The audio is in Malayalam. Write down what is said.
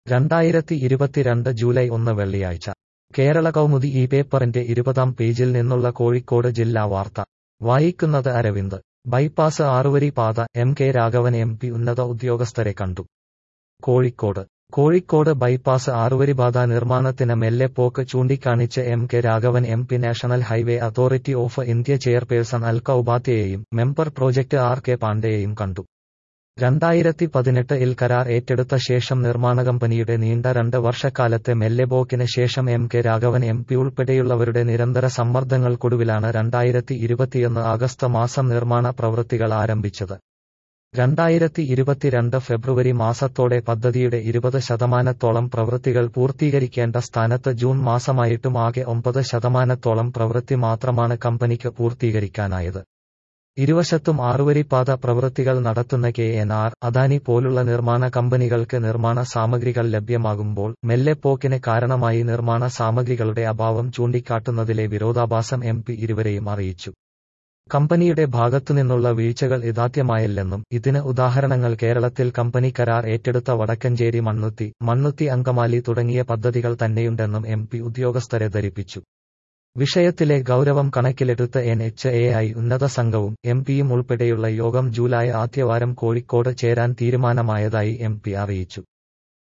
രണ്ടായിരത്തി ഇരുപത്തിരണ്ട് ജൂലൈ ഒന്ന് വെള്ളിയാഴ്ച കേരള കൗമുദി ഈ പേപ്പറിന്റെ ഇരുപതാം പേജിൽ നിന്നുള്ള കോഴിക്കോട് ജില്ലാ വാർത്ത വായിക്കുന്നത് അരവിന്ദ് ബൈപ്പാസ് ആറുവരി പാത M K Raghavan M P ഉന്നത ഉദ്യോഗസ്ഥരെ കണ്ടു കോഴിക്കോട് കോഴിക്കോട് ബൈപ്പാസ് ആറുവരിപാത നിർമ്മാണത്തിന് മെല്ലെ പോക്ക് ചൂണ്ടിക്കാണിച്ച് M K Raghavan M P national highway authority of India chairperson Alka ഉപാധ്യയെയും മെമ്പർ പ്രോജക്ട് ആർ കെ പാണ്ഡെയെയും കണ്ടു രണ്ടായിരത്തി പതിനെട്ട് ഇൽ കരാർ ഏറ്റെടുത്ത ശേഷം നിർമ്മാണ കമ്പനിയുടെ നീണ്ട രണ്ട് വർഷക്കാലത്തെ മെല്ലെപോക്കിന് ശേഷം M K Raghavan M P ഉൾപ്പെടെയുള്ളവരുടെ നിരന്തര സമ്മർദ്ദങ്ങൾക്കൊടുവിലാണ് രണ്ടായിരത്തി ഇരുപത്തിയൊന്ന് ആഗസ്റ്റ് മാസം നിർമ്മാണ പ്രവൃത്തികൾ ആരംഭിച്ചത് രണ്ടായിരത്തി ഇരുപത്തിരണ്ട് ഫെബ്രുവരി മാസത്തോടെ പദ്ധതിയുടെ ഇരുപത് ശതമാനത്തോളം പ്രവൃത്തികൾ പൂർത്തീകരിക്കേണ്ട സ്ഥാനത്ത് ജൂൺ മാസമായിട്ടും ആകെ ഒമ്പത് ശതമാനത്തോളം പ്രവൃത്തി മാത്രമാണ് കമ്പനിക്ക് പൂർത്തീകരിക്കാനായത് ഇരുവശത്തും ആറുവരിപ്പാത പ്രവൃത്തികൾ നടത്തുന്ന കെ എൻ ആർ അദാനി പോലുള്ള നിർമ്മാണ കമ്പനികൾക്ക് നിർമ്മാണ സാമഗ്രികൾ ലഭ്യമാകുമ്പോൾ മെല്ലെപ്പോക്കിന് കാരണമായി നിർമ്മാണ സാമഗ്രികളുടെ അഭാവം ചൂണ്ടിക്കാട്ടുന്നതിലെ വിരോധാഭാസം എം പി ഇരുവരെയും അറിയിച്ചു കമ്പനിയുടെ ഭാഗത്തുനിന്നുള്ള വീഴ്ചകൾ ഇതാദ്യമായല്ലെന്നും ഇതിന് ഉദാഹരണങ്ങൾ കേരളത്തിൽ കമ്പനി കരാർ ഏറ്റെടുത്ത വടക്കഞ്ചേരി മണ്ണുത്തി മണ്ണുത്തി അങ്കമാലി തുടങ്ങിയ പദ്ധതികൾ തന്നെയുണ്ടെന്നും എം പി ഉദ്യോഗസ്ഥരെ ധരിപ്പിച്ചു വിഷയത്തിലെ ഗൗരവം കണക്കിലെടുത്ത് എൻ എച്ച് എ ഐ ഉന്നത സംഘവും എം പിയും ഉൾപ്പെടെയുള്ള യോഗം ജൂലൈ ആദ്യവാരം കോഴിക്കോട് ചേരാൻ തീരുമാനമായതായി എം പി അറിയിച്ചു